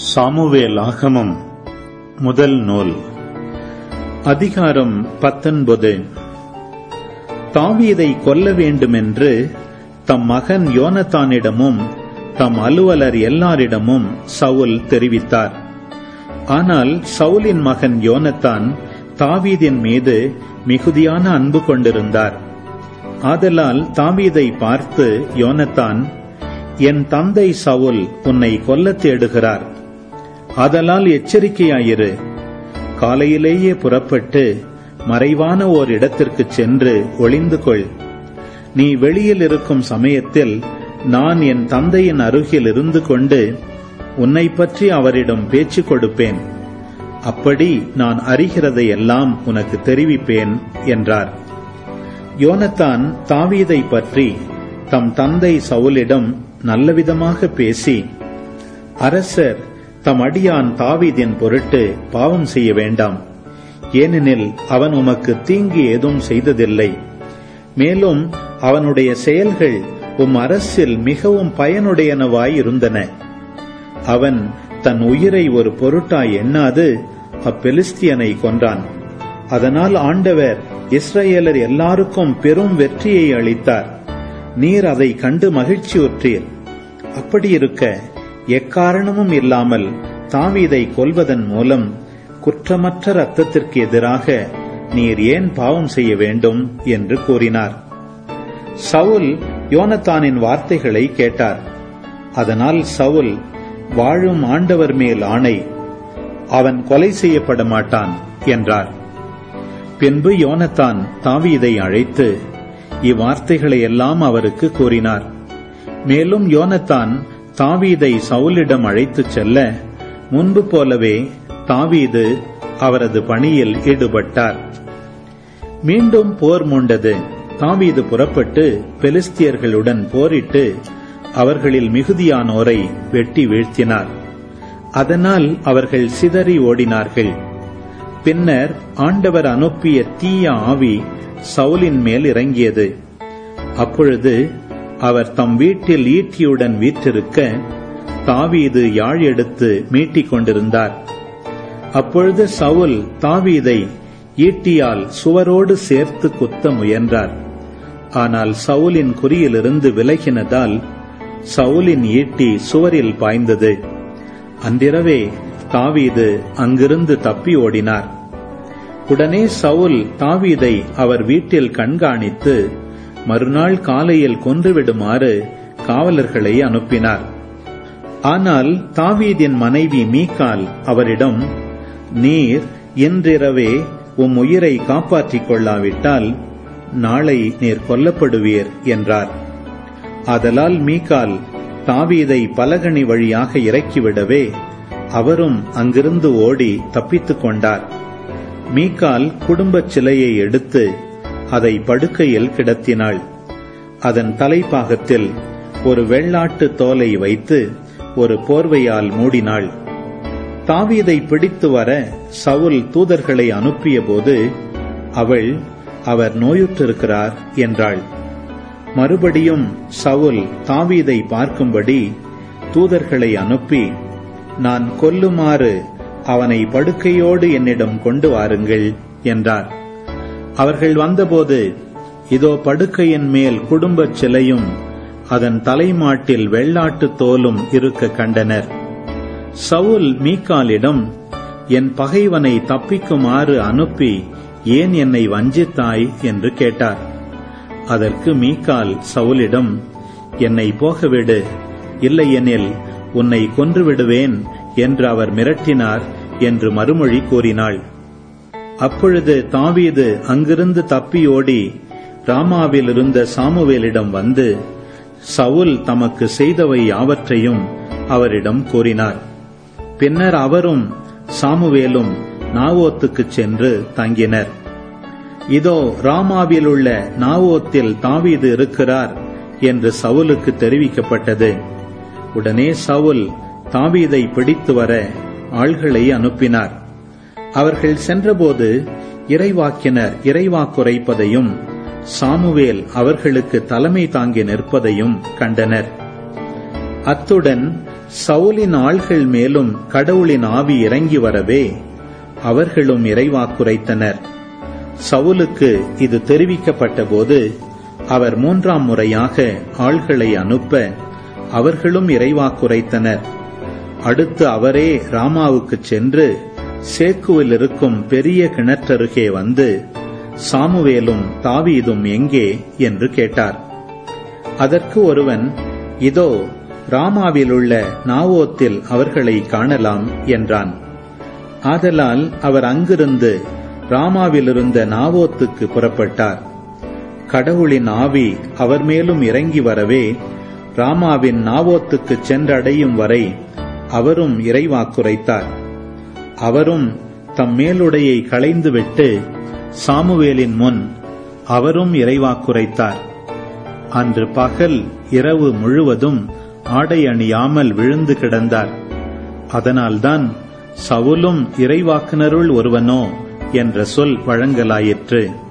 Samuel ஆகமம் முதல் நூல் அதிகாரம் பத்தொன்பது தாவீதை கொல்ல வேண்டுமென்று தம் மகன் யோனத்தானிடமும் தம் அலுவலர் எல்லாரிடமும் சவுல் தெரிவித்தார் ஆனால் சவுலின் மகன் யோனத்தான் தாவீதின் மீது மிகுதியான அன்பு கொண்டிருந்தார் ஆதலால் தாவீதை பார்த்து யோனத்தான் என் தந்தை சவுல் உன்னை கொல்லத் தேடுகிறார் ஆதலால் எச்சரிக்கையாயிரு காலையிலேயே புறப்பட்டு மறைவான ஓர் இடத்திற்கு சென்று ஒளிந்து கொள் நீ வெளியில் இருக்கும் சமயத்தில் நான் என் தந்தையின் அருகில் இருந்து கொண்டு உன்னை பற்றி அவரிடம் பேச்சு கொடுப்பேன் அப்படி நான் அறிகிறதை எல்லாம் உனக்கு தெரிவிப்பேன் என்றார் யோனத்தான் தாவீதை பற்றி தம் தந்தை சவுலிடம் நல்லவிதமாக பேசி அரசர் தம் அடியான் தாவீதின் பொருட்டு பாவம் செய்ய வேண்டாம் ஏனெனில் அவன் உமக்கு தீங்கு ஏதும் செய்ததில்லை மேலும் அவனுடைய செயல்கள் உம் அரசில் மிகவும் பயனுடையனவாய் இருந்தன அவன் தன் உயிரை ஒரு பொருட்டாய் எண்ணாது அப்பெலிஸ்தியனை கொன்றான் அதனால் ஆண்டவர் இஸ்ரேலர் எல்லாருக்கும் பெரும் வெற்றியை அளித்தார் நீர் அதை கண்டு மகிழ்ச்சியுற்றீர் அப்படியிருக்க எக்காரணமும் இல்லாமல் தாவீதை கொல்வதன் மூலம் குற்றமற்ற ரத்தத்திற்கு எதிராக நீர் ஏன் பாவம் செய்ய வேண்டும் என்று கூறினார் சவுல் யோனத்தானின் வார்த்தைகளை கேட்டார் அதனால் சவுல் வாழும் ஆண்டவர் மேல் ஆணை அவன் கொலை செய்யப்பட மாட்டான் என்றார் பின்பு யோனத்தான் தாவீதை அழைத்து இவ்வார்த்தைகளை எல்லாம் அவருக்கு கூறினார் மேலும் யோனத்தான் தாவீதை சவுலிடம் அழைத்துச் செல்ல முன்பு போலவே தாவீது அவரது பணியில் ஈடுபட்டார் மீண்டும் போர் மூண்டது தாவீது புறப்பட்டு பெலிஸ்தியர்களுடன் போரிட்டு அவர்களில் மிகுதியானோரை வெட்டி வீழ்த்தினார் அதனால் அவர்கள் சிதறி ஓடினார்கள் பின்னர் ஆண்டவர் அனுப்பிய தீய ஆவி சவுலின் மேல் இறங்கியது அப்பொழுது அவர் தம் வீட்டில் ஈட்டியுடன் வீற்றிருக்க தாவீது யாழ் எடுத்து மீட்டிக் கொண்டிருந்தார் அப்பொழுது சவுல் தாவீதை ஈட்டியால் சுவரோடு சேர்த்து குத்த முயன்றார் ஆனால் சவுலின் குறியிலிருந்து விலகினதால் சவுலின் ஈட்டி சுவரில் பாய்ந்தது அன்றிரவே தாவீது அங்கிருந்து தப்பி ஓடினார் உடனே சவுல் தாவீதை அவர் வீட்டில் கண்காணித்து மறுநாள் காலையில் கொன்றுவிடுமாறு காவலர்களை அனுப்பினார் ஆனால் தாவீதின் மனைவி மீகால் அவரிடம் நீர் இன்றிரவே உம் உயிரை காப்பாற்றிக் கொள்ளாவிட்டால் நாளை நீர் கொல்லப்படுவீர் என்றார் ஆதலால் மீகால் தாவீதை பலகணி வழியாக இறக்கிவிடவே அவரும் அங்கிருந்து ஓடி தப்பித்துக் கொண்டார் மீகால் குடும்பச் சிலையை எடுத்து அதை படுக்கையில் கிடத்தினாள் அதன் தலைப்பாகத்தில் ஒரு வெள்ளாட்டு தோலை வைத்து ஒரு போர்வையால் மூடினாள் தாவீதை பிடித்து வர சவுல் தூதர்களை அனுப்பிய போது அவள் அவர் நோயுற்றிருக்கிறார் என்றாள் மறுபடியும் சவுல் தாவீதை பார்க்கும்படி தூதர்களை அனுப்பி நான் கொல்லுமாறு அவனை படுக்கையோடு என்னிடம் கொண்டு வாருங்கள் என்றார் அவர்கள் வந்தபோது இதோ படுக்கையின் மேல் குடும்பச் சிலையும் அதன் தலைமாட்டில் வெள்ளாட்டு தோலும் இருக்க கண்டனர் சவுல் மீக்காலிடம் என் பகைவனை தப்பிக்குமாறு அனுப்பி ஏன் என்னை வஞ்சித்தாய் என்று கேட்டார் அதற்கு மீக்கால் சவுலிடம் என்னை போகவிடு இல்லையெனில் உன்னை கொன்றுவிடுவேன் என்று அவர் மிரட்டினார் என்று மறுமொழி கூறினாள் அப்பொழுது தாவீது அங்கிருந்து தப்பியோடி ராமாவில் இருந்த சாமுவேலிடம் வந்து சவுல் தமக்கு செய்தவை யாவற்றையும் அவரிடம் கூறினார் பின்னர் அவரும் சாமுவேலும் நாவோத்துக்குச் சென்று தங்கினர் இதோ ராமாவில் உள்ள நாவோத்தில் தாவீது இருக்கிறார் என்று சவுலுக்கு தெரிவிக்கப்பட்டது உடனே சவுல் தாவீதை பிடித்து வர ஆள்களை அனுப்பினார் அவர்கள் சென்றபோது இறைவாக்கினர் இறைவாக்குரைப்பதையும் சாமுவேல் அவர்களுக்கு தலைமை தாங்கி நிற்பதையும் கண்டனர் அத்துடன் சவுலின் ஆள்கள் மேலும் கடவுளின் ஆவி இறங்கி வரவே அவர்களும் இறைவாக்குரைத்தனர் சவுலுக்கு இது தெரிவிக்கப்பட்டபோது அவர் மூன்றாம் முறையாக ஆள்களை அனுப்ப அவர்களும் இறைவாக்குரைத்தனர் அடுத்து அவரே ராமாவுக்குச் சென்று சேக்குவில் இருக்கும் பெரிய கிணற்றருகே வந்து சாமுவேலும் தாவீதும் எங்கே என்று கேட்டார் அதற்கு ஒருவன் இதோ ராமாவிலுள்ள நாவோத்தில் அவர்களை காணலாம் என்றான் ஆதலால் அவர் அங்கிருந்து ராமாவிலிருந்த நாவோத்துக்கு புறப்பட்டார் கடவுளின் ஆவி அவர் மேலும் இறங்கி வரவே ராமாவின் நாவோத்துக்கு சென்றடையும் வரை அவரும் இறைவாக்குரைத்தார் அவரும் தம் மேலுடையை களைந்துவிட்டு சாமுவேலின் முன் அவரும் இறைவாக்குரைத்தார் அன்று பகல் இரவு முழுவதும் ஆடை அணியாமல் விழுந்து கிடந்தார் அதனால்தான் சவுலும் இறைவாக்குனருள் ஒருவனோ என்ற சொல் வழங்கலாயிற்று